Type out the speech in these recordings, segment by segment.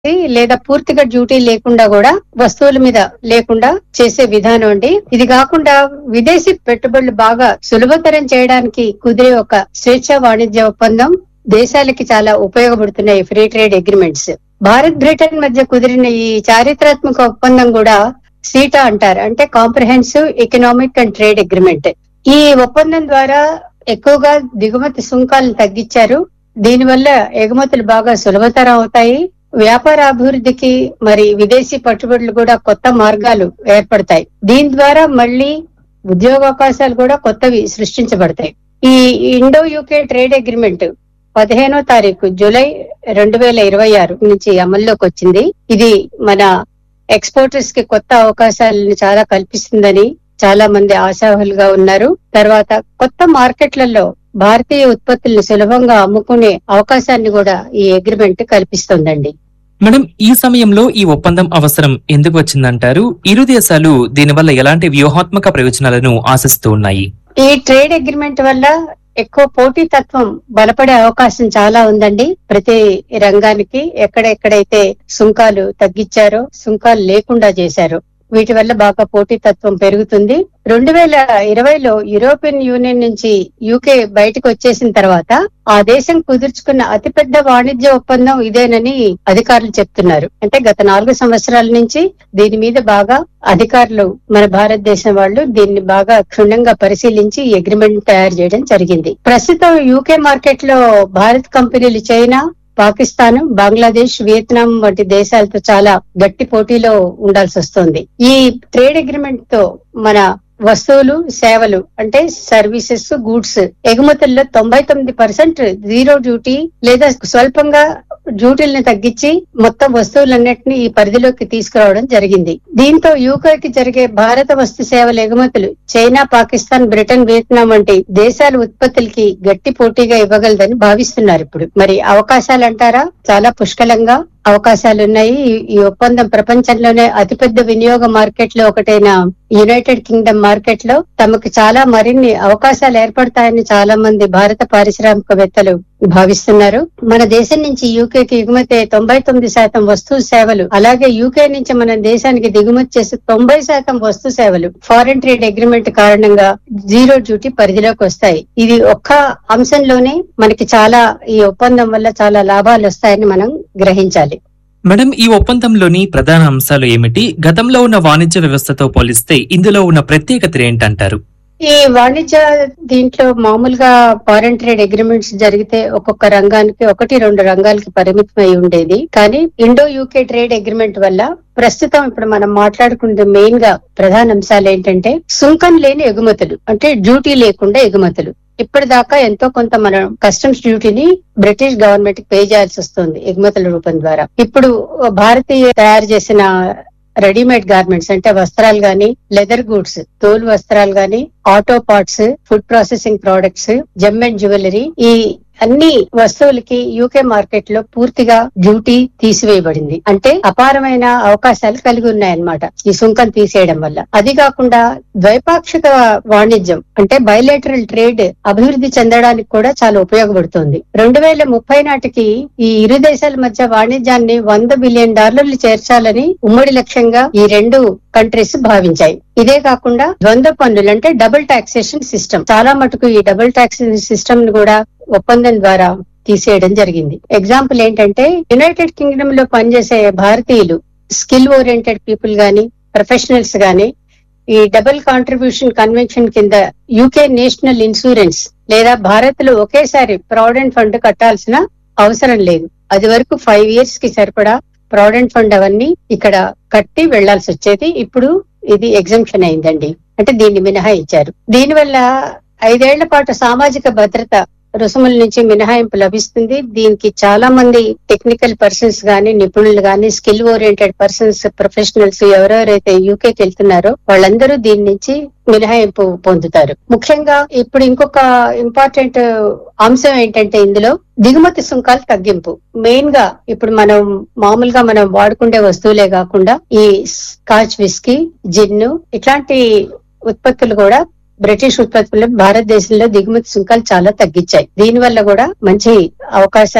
లేదా పూర్తిగా డ్యూటీ లేకుండా కూడా వస్తువుల మీద లేకుండా చేసే విధానం అండి ఇది కాకుండా విదేశీ పెట్టుబడులు బాగా సులభతరం చేయడానికి కుదిరే ఒక స్వేచ్ఛ వాణిజ్య ఒప్పందం దేశాలకి చాలా ఉపయోగపడుతున్నాయి free trade agreements Bharat Britain మధ్య కుదిరిన ఈ చారిత్రాత్మక ఒప్పందం కూడా సీటా అంటారు అంటే comprehensive economic and trade agreement ఈ ఒప్పందం ద్వారా ఎక్కువగా దిగుమతి సుంకాలను తగ్గించారు దీనివల్ల ఎగుమతులు బాగా సులభతరం అవుతాయి వ్యాపార అభివృద్ధికి మరి విదేశీ పట్టుబడులు కూడా కొత్త మార్గాలు ఏర్పడతాయి దీని ద్వారా మళ్ళీ ఉద్యోగావకాశాలు కూడా కొత్తవి సృష్టించబడతాయి ఈ ఇండో యూకే ట్రేడ్ అగ్రిమెంట్ పదిహేనో తారీఖు జూలై రెండు వేల ఇరవై ఆరు నుంచి అమల్లోకి వచ్చింది ఇది మన ఎక్స్పోర్టర్స్ కి కొత్త అవకాశాలను చాలా కల్పిస్తుందని చాలా మంది ఆశావులుగా ఉన్నారు తర్వాత కొత్త మార్కెట్లలో భారతీయ ఉత్పత్తులను సులభంగా అమ్ముకునే అవకాశాన్ని కూడా ఈ అగ్రిమెంట్ కల్పిస్తుందండి మేడం ఈ సమయంలో ఈ ఒప్పందం అవసరం ఎందుకు వచ్చిందంటారు ఇరు దేశాలు దీనివల్ల ఎలాంటి వ్యూహాత్మక ప్రయోజనాలను ఆశిస్తూ ఉన్నాయి ఈ ట్రేడ్ అగ్రిమెంట్ వల్ల ఎక్కువ పోటీతత్వం బలపడే అవకాశం చాలా ఉందండి ప్రతి రంగానికి ఎక్కడెక్కడైతే సుంకాలు తగ్గించారో సుంకాలు లేకుండా చేశారో వీటి వల్ల బాగా పోటీతత్వం పెరుగుతుంది రెండు వేల ఇరవైలో యూరోపియన్ యూనియన్ నుంచి యూకే బయటకు వచ్చేసిన తర్వాత ఆ దేశం కుదుర్చుకున్న అతిపెద్ద వాణిజ్య ఒప్పందం ఇదేనని అధికారులు చెప్తున్నారు అంటే గత నాలుగు సంవత్సరాల నుంచి దీని మీద బాగా అధికారులు మన భారతదేశం వాళ్ళు దీన్ని బాగా క్షుణ్ణంగా పరిశీలించి ఈ అగ్రిమెంట్ తయారు చేయడం జరిగింది ప్రస్తుతం యూకే మార్కెట్ లో భారత్ కంపెనీలు చైనా పాకిస్తాన్ బంగ్లాదేశ్ వియత్నాం వంటి దేశాలతో చాలా గట్టి పోటీలో ఉండాల్సి వస్తుంది ఈ ట్రేడ్ అగ్రిమెంట్ తో మన వస్తువులు సేవలు అంటే సర్వీసెస్ గూడ్స్ ఎగుమతుల్లో తొంభై తొమ్మిది పర్సెంట్ జీరో డ్యూటీ లేదా స్వల్పంగా డ్యూటీలను తగ్గించి మొత్తం వస్తువులన్నింటినీ ఈ పరిధిలోకి తీసుకురావడం జరిగింది దీంతో యూకేకి జరిగే భారత వస్తు సేవల ఎగుమతులు చైనా పాకిస్తాన్ బ్రిటన్ వియత్నాం వంటి దేశాల ఉత్పత్తులకి గట్టి పోటీగా ఇవ్వగలదని భావిస్తున్నారు ఇప్పుడు మరి అవకాశాలు అంటారా చాలా పుష్కలంగా అవకాశాలు ఉన్నాయి ఈ- ఈ ఒప్పందం ప్రపంచంలోనే అతిపెద్ద వినియోగ మార్కెట్ లో ఒకటైన యునైటెడ్ కింగ్డమ్ మార్కెట్ లో తమకు చాలా మరిన్ని అవకాశాలు ఏర్పడతాయని చాలా మంది భారత పారిశ్రామికవేత్తలు భావిస్తున్నారు మన దేశం నుంచి యూకేకి ఎగుమతి అయ్యే తొంభై తొమ్మిది శాతం వస్తు సేవలు అలాగే యూకే నుంచి మన దేశానికి దిగుమతి చేసే తొంభై శాతం వస్తు సేవలు ఫారెన్ ట్రేడ్ అగ్రిమెంట్ కారణంగా జీరో డ్యూటీ పరిధిలోకి వస్తాయి ఇది ఒక్క అంశంలోనే మనకి చాలా ఈ ఒప్పందం వల్ల చాలా లాభాలు వస్తాయని మనం గ్రహించాలి మేడం ఈ ఒప్పందంలోని ప్రధాన అంశాలు ఏమిటి గతంలో ఉన్న వాణిజ్య వ్యవస్థతో పోలిస్తే ఇందులో ఉన్న ప్రత్యేకత ఏంటంటారు ఈ వాణిజ్య దీంట్లో మామూలుగా ఫారెన్ ట్రేడ్ అగ్రిమెంట్స్ జరిగితే ఒక్కొక్క రంగానికి ఒకటి రెండు రంగాలకి పరిమితం అయి ఉండేది కానీ ఇండో యూకే ట్రేడ్ అగ్రిమెంట్ వల్ల ప్రస్తుతం ఇప్పుడు మనం మాట్లాడుకునే మెయిన్ గా ప్రధాన అంశాలు ఏంటంటే సుంకం లేని ఎగుమతులు అంటే డ్యూటీ లేకుండా ఎగుమతులు ఇప్పటిదాకా ఎంతో కొంత మనం కస్టమ్స్ డ్యూటీని బ్రిటిష్ గవర్నమెంట్ కి పే చేయాల్సి వస్తుంది ఎగుమతుల రూపం ద్వారా ఇప్పుడు భారతీయ తయారు చేసిన రెడీమేడ్ గార్మెంట్స్ అంటే వస్త్రాలు గాని లెదర్ గూడ్స్ తోలు వస్త్రాలు గాని auto parts food processing products gem and jewellery ఈ అన్ని వస్తువులకి యూకే మార్కెట్ లో పూర్తిగా డ్యూటీ తీసివేయబడింది అంటే అపారమైన అవకాశాలు కలిగి ఉన్నాయన్నమాట ఈ సుంకం తీసేయడం వల్ల అది కాకుండా ద్వైపాక్షిక వాణిజ్యం అంటే బయలేటరల్ ట్రేడ్ అభివృద్ధి చెందడానికి కూడా చాలా ఉపయోగపడుతుంది రెండు వేల ముప్పై నాటికి ఈ ఇరు దేశాల మధ్య వాణిజ్యాన్ని వంద బిలియన్ డాలర్లు చేర్చాలని ఉమ్మడి లక్ష్యంగా ఈ రెండు కంట్రీస్ భావించాయి ఇదే కాకుండా ద్వంద్వ పన్నులు అంటే డబుల్ టాక్సేషన్ సిస్టమ్ చాలా మటుకు ఈ డబుల్ టాక్సేషన్ సిస్టమ్ ను కూడా ఒప్పందం ద్వారా తీసేయడం జరిగింది ఎగ్జాంపుల్ ఏంటంటే యునైటెడ్ కింగ్డమ్ లో పనిచేసే భారతీయులు స్కిల్ ఓరియంటెడ్ పీపుల్ గాని ప్రొఫెషనల్స్ గాని ఈ డబుల్ కాంట్రిబ్యూషన్ కన్వెన్షన్ కింద యూకే నేషనల్ ఇన్సూరెన్స్ లేదా భారత్ లో ఒకేసారి ప్రావిడెంట్ ఫండ్ కట్టాల్సిన అవసరం లేదు అది వరకు ఫైవ్ ఇయర్స్ కి సరిపడా ప్రావిడెంట్ ఫండ్ అవన్నీ ఇక్కడ కట్టి వెళ్లాల్సి వచ్చేది ఇప్పుడు ఇది ఎగ్జంప్షన్ అయిందండి అంటే దీన్ని మినహాయించారు దీనివల్ల ఐదేళ్ల పాటు సామాజిక భద్రత రుసుముల నుంచి మినహాయింపు లభిస్తుంది దీనికి చాలా మంది టెక్నికల్ పర్సన్స్ గాని నిపుణులు గాని స్కిల్ ఓరియంటెడ్ పర్సన్స్ ప్రొఫెషనల్స్ ఎవరెవరైతే యూకేకి వెళ్తున్నారో వాళ్ళందరూ దీని నుంచి మినహాయింపు పొందుతారు ముఖ్యంగా ఇప్పుడు ఇంకొక ఇంపార్టెంట్ అంశం ఏంటంటే ఇందులో దిగుమతి సుంకాలు తగ్గింపు మెయిన్ గా ఇప్పుడు మనం మామూలుగా మనం వాడుకుండే వస్తువులే కాకుండా ఈ స్కాచ్ విస్కీ జిన్ను ఇట్లాంటి ఉత్పత్తులు కూడా బ్రిటిష్ ఉత్పత్తులు భారతదేశంలో దిగుమతి సుంకాలు చాలా తగ్గించాయి దీని వల్ల కూడా మంచి అవకాశాలు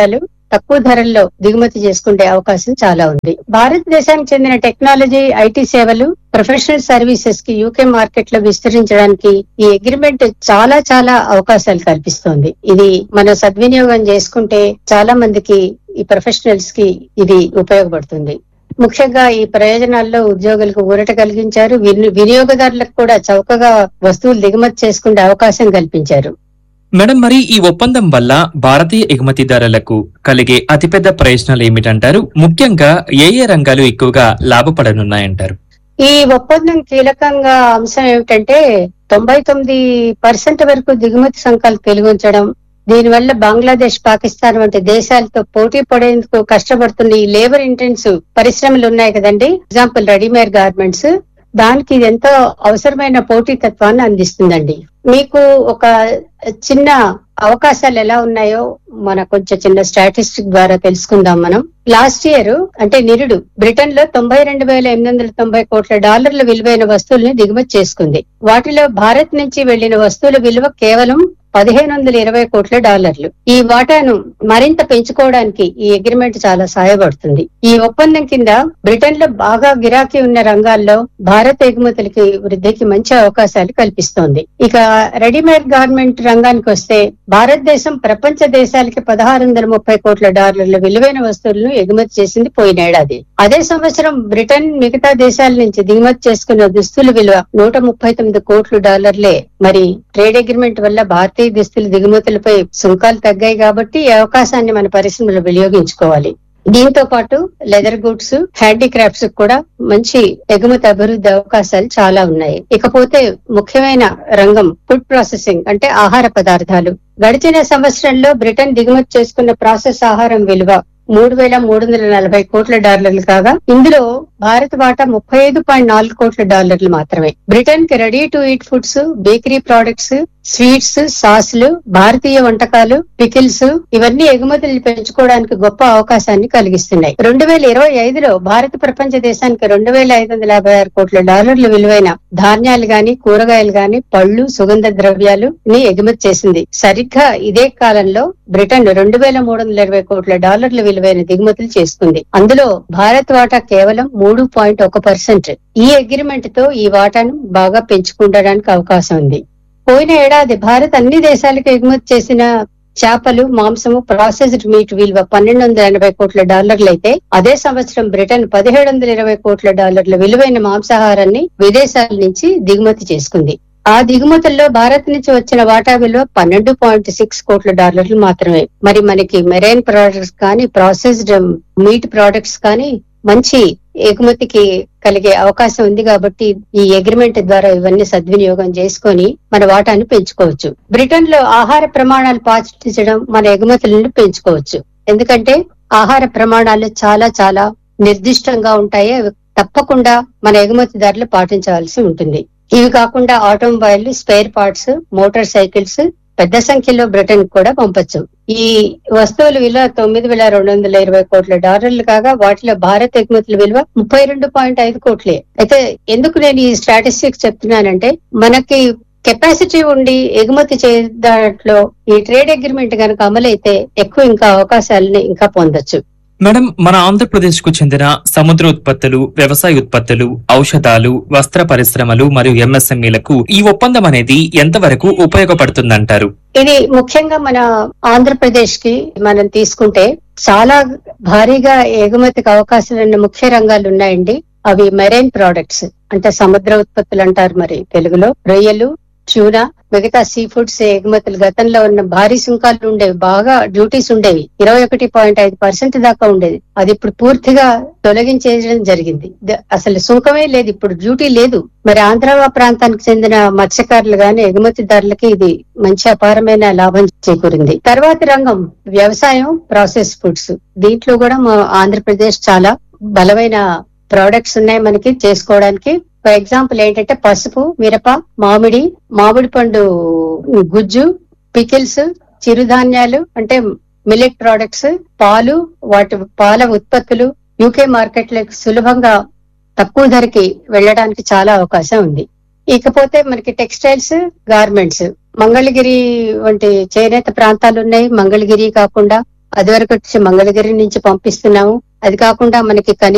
తక్కువ ధరల్లో దిగుమతి చేసుకునే అవకాశం చాలా ఉంది భారతదేశానికి చెందిన టెక్నాలజీ ఐటీ సేవలు ప్రొఫెషనల్ సర్వీసెస్ కి యూకే మార్కెట్ లో విస్తరించడానికి ఈ అగ్రిమెంట్ చాలా చాలా అవకాశాలు కల్పిస్తోంది ఇది మనం సద్వినియోగం చేసుకుంటే చాలా మందికి ఈ ప్రొఫెషనల్స్ కి ఇది ఉపయోగపడుతుంది ముఖ్యంగా ఈ ప్రయోజనాల్లో ఉద్యోగులకు ఊరట కలిగించారు విని- వినియోగదారులకు కూడా చౌకగా వస్తువులు దిగుమతి చేసుకునే అవకాశం కల్పించారు మేడం మరి ఈ ఒప్పందం వల్ల భారతీయ ఎగుమతిదారులకు కలిగే అతిపెద్ద ప్రయోజనాలు ఏమిటంటారు ముఖ్యంగా ఏ ఏ రంగాలు ఎక్కువగా లాభపడనున్నాయంటారు ఈ ఒప్పందం కీలకంగా అంశం ఏమిటంటే తొంభై తొమ్మిది పర్సెంట్ వరకు దిగుమతి సంఖ్యలు పెరిగించడం దీనివల్ల బంగ్లాదేశ్ పాకిస్తాన్ వంటి దేశాలతో పోటీ పడేందుకు కష్టపడుతున్న ఈ లేబర్ ఇంటెన్సివ్ పరిశ్రమలు ఉన్నాయి కదండి ఎగ్జాంపుల్ రెడీమేడ్ గార్మెంట్స్ దానికి ఇది ఎంతో అవసరమైన పోటీతత్వాన్ని అందిస్తుందండి మీకు ఒక చిన్న అవకాశాలు ఎలా ఉన్నాయో మన కొంచెం చిన్న స్టాటిస్టిక్ ద్వారా తెలుసుకుందాం మనం లాస్ట్ ఇయర్ అంటే నిరుడు బ్రిటన్ లో తొంభై రెండు వేల ఎనిమిది వందల తొంభై కోట్ల డాలర్ల విలువైన వస్తువుల్ని దిగుమతి చేసుకుంది వాటిలో భారత్ నుంచి వెళ్లిన వస్తువుల విలువ కేవలం పదిహేను వందల ఇరవై కోట్ల డాలర్లు ఈ వాటాను మరింత పెంచుకోవడానికి ఈ అగ్రిమెంట్ చాలా సహాయపడుతుంది ఈ ఒప్పందం కింద బ్రిటన్ లో బాగా గిరాకీ ఉన్న రంగాల్లో భారత ఎగుమతులకి వృద్ధికి మంచి అవకాశాలు కల్పిస్తోంది ఇక రెడీమేడ్ గార్మెంట్ రంగానికి వస్తే భారతదేశం ప్రపంచ దేశాలకి పదహారు వందల ముప్పై కోట్ల డాలర్ల విలువైన వస్తువులను ఎగుమతి చేసింది పోయిన ఏడాది అదే సంవత్సరం బ్రిటన్ మిగతా దేశాల నుంచి దిగుమతి చేసుకున్న దుస్తుల విలువ నూట ముప్పై తొమ్మిది కోట్ల డాలర్లే మరి ట్రేడ్ అగ్రిమెంట్ వల్ల భారతీయ దుస్తుల దిగుమతులపై సుంకాలు తగ్గాయి కాబట్టి ఈ అవకాశాన్ని మన పరిశ్రమలో వినియోగించుకోవాలి దీంతో పాటు లెదర్ గుడ్స్ హ్యాండీక్రాఫ్ట్స్ కూడా మంచి ఎగుమతి అభివృద్ధి అవకాశాలు చాలా ఉన్నాయి ఇకపోతే ముఖ్యమైన రంగం ఫుడ్ ప్రాసెసింగ్ అంటే ఆహార పదార్థాలు గడిచిన సంవత్సరంలో బ్రిటన్ దిగుమతి చేసుకున్న ప్రాసెస్ ఆహారం విలువ మూడు వేల మూడు వందల నలభై కోట్ల డాలర్లు కాగా ఇందులో భారత్ వాటా ముప్పై ఐదు పాయింట్ నాలుగు కోట్ల డాలర్లు మాత్రమే బ్రిటన్ కి ready to eat foods bakery products sweets సాస్లు భారతీయ వంటకాలు పికిల్స్ ఇవన్నీ ఎగుమతులు పెంచుకోవడానికి గొప్ప అవకాశాన్ని కలిగిస్తున్నాయి రెండు వేల ఇరవై ఐదులో భారత ప్రపంచ దేశానికి రెండు వేల ఐదు వందల యాభై ఆరు కోట్ల డాలర్ల విలువైన ధాన్యాలు గాని కూరగాయలు గాని పళ్ళు సుగంధ ద్రవ్యాలు ని ఎగుమతి చేసింది సరిగ్గా ఇదే కాలంలో బ్రిటన్ రెండు వేల మూడు వందల ఇరవై కోట్ల డాలర్ల విలువైన దిగుమతులు చేసుకుంది అందులో భారత్ వాటా కేవలం మూడు పాయింట్ ఒక పర్సెంట్ ఈ అగ్రిమెంట్ తో ఈ వాటాను బాగా పెంచుకుండడానికి అవకాశం ఉంది పోయిన ఏడాది భారత్ అన్ని దేశాలకు ఎగుమతి చేసిన చేపలు మాంసము ప్రాసెస్డ్ మీట్ విలువ పన్నెండు వందల ఎనభై కోట్ల డాలర్లు అయితే అదే సంవత్సరం బ్రిటన్ పదిహేడు వందల ఇరవై కోట్ల డాలర్ల విలువైన మాంసాహారాన్ని విదేశాల నుంచి దిగుమతి చేసుకుంది ఆ దిగుమతుల్లో భారత్ నుంచి వచ్చిన వాటా విలువ పన్నెండు పాయింట్ సిక్స్ కోట్ల డాలర్లు మాత్రమే మరి మనకి మెరైన్ ప్రొడక్ట్స్ కానీ ప్రాసెస్డ్ మీట్ ప్రొడక్ట్స్ కానీ మంచి ఎగుమతికి కలిగే అవకాశం ఉంది కాబట్టి ఈ అగ్రిమెంట్ ద్వారా ఇవన్నీ సద్వినియోగం చేసుకొని మన వాటాను పెంచుకోవచ్చు బ్రిటన్ లో ఆహార ప్రమాణాలు పాటించడం మన ఎగుమతులను పెంచుకోవచ్చు ఎందుకంటే ఆహార ప్రమాణాలు చాలా చాలా నిర్దిష్టంగా ఉంటాయి అవి తప్పకుండా మన ఎగుమతిదారులు పాటించవలసి ఉంటుంది ఇవి కాకుండా automobile spare parts motorcycles పెద్ద సంఖ్యలో బ్రిటన్ కూడా పంపొచ్చు ఈ వస్తువుల విలువ తొమ్మిది వేల రెండు వందల ఇరవై కోట్ల డాలర్లు కాగా వాటిలో భారత్ ఎగుమతుల విలువ ముప్పై రెండు పాయింట్ ఐదు కోట్లే అయితే ఎందుకు నేను ఈ స్టాటిస్టిక్స్ చెప్తున్నానంటే మనకి కెపాసిటీ ఉండి ఎగుమతి చే దాంట్లో ఈ ట్రేడ్ అగ్రిమెంట్ కనుక అమలైతే ఎక్కువ ఇంకా అవకాశాలని ఇంకా పొందొచ్చు మేడం మన ఆంధ్రప్రదేశ్ కు చెందిన సముద్ర ఉత్పత్తులు వ్యవసాయ ఉత్పత్తులు ఔషధాలు వస్త్ర పరిశ్రమలు మరియు ఎంఎస్ఎంఈలకు ఈ ఒప్పందం అనేది ఎంతవరకు ఉపయోగపడుతుందంటారు ఇది ముఖ్యంగా మన ఆంధ్రప్రదేశ్ కి మనం తీసుకుంటే చాలా భారీగా ఎగుమతికి అవకాశాలు ఉన్న ముఖ్య రంగాలు ఉన్నాయండి అవి మెరైన్ ప్రోడక్ట్స్ అంటే సముద్ర ఉత్పత్తులు అంటారు మరి తెలుగులో రొయ్యలు ట్యూనా మిగతా సీ ఫుడ్స్ ఎగుమతులు గతంలో ఉన్న భారీ సుంకాలు ఉండేవి బాగా డ్యూటీస్ ఉండేవి ఇరవై ఒకటి పాయింట్ ఐదు పర్సెంట్ దాకా ఉండేది అది ఇప్పుడు పూర్తిగా తొలగించేయడం జరిగింది ద- అసలు సుంకమే లేదు ఇప్పుడు డ్యూటీ లేదు మరి ఆంధ్ర ప్రాంతానికి చెందిన మత్స్యకారులు గాని ఎగుమతిదారులకి ఇది మంచి అపారమైన లాభం చేకూరింది తర్వాతి రంగం వ్యవసాయం ప్రాసెస్ ఫుడ్స్ దీంట్లో కూడా మా ఆంధ్రప్రదేశ్ చాలా బలమైన ప్రోడక్ట్స్ ఉన్నాయి మనకి చేసుకోవడానికి ఫర్ ఎగ్జాంపుల్ ఏంటంటే పసుపు మిరప మామిడి మామిడి పండు గుజ్జు పికిల్స్ చిరుధాన్యాలు అంటే మిల్లెట్ ప్రోడక్ట్స్ పాలు వాటి పాల ఉత్పత్తులు యూకే మార్కెట్లకు సులభంగా తక్కువ ధరకి వెళ్ళడానికి చాలా అవకాశం ఉంది ఇకపోతే మనకి టెక్స్టైల్స్ గార్మెంట్స్ మంగళగిరి వంటి చేనేత ప్రాంతాలు ఉన్నాయి మంగళగిరి కాకుండా అది వరకు వచ్చి మంగళగిరి నుంచి పంపిస్తున్నాము అది కాకుండా మనకి కనీసం